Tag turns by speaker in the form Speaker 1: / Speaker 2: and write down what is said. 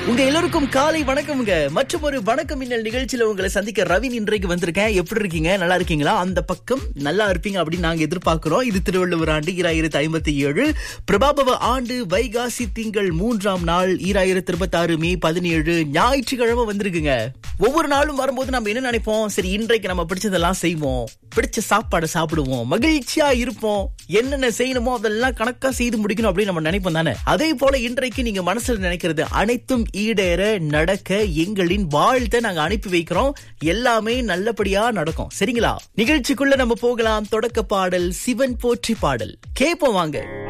Speaker 1: உங்க எல்லோருக்கும் காலை வணக்கம்ங்க மற்றும் ஒரு வணக்கம் மின்னல் நிகழ்ச்சியில உங்களை சந்திக்க ரவின் இன்றைக்கு வந்திருக்கேன் எப்படி இருக்கீங்க நல்லா இருக்கீங்களா அந்த பக்கம் நல்லா இருப்பீங்க அப்படின்னு நாங்க எதிர்பார்க்கிறோம் இது திருவள்ளுவர் ஆண்டு ஈராயிரத்தி ஐம்பத்தி ஏழு பிரபாபவ ஆண்டு வைகாசி திங்கள் மூன்றாம் நாள் ஈராயிரத்தி இருபத்தி ஆறு மே பதினேழு ஞாயிற்றுக்கிழமை வந்திருக்குங்க ஒவ்வொரு நாளும் வரும்போது நம்ம என்ன நினைப்போம் சரி இன்றைக்கு நம்ம பிடிச்சதெல்லாம் செய்வோம் பிடிச்ச சாப்பாடை சாப்பிடுவோம் மகிழ்ச்சியா இருப்போம் என்னென்ன செய்யணுமோ அதெல்லாம் கணக்கா செய்து முடிக்கணும் அப்படின்னு நம்ம நினைப்போம் தானே அதே போல இன்றைக்கு நீங்க மனசுல நினைக்கிறது அனைத்தும் ஈடேற நடக்க எங்களின் வாழ்த்தை நாங்க அனுப்பி வைக்கிறோம் எல்லாமே நல்லபடியா நடக்கும் சரிங்களா நிகழ்ச்சிக்குள்ள நம்ம போகலாம் தொடக்க பாடல் சிவன் போற்றி பாடல் கேப்போம் வாங்க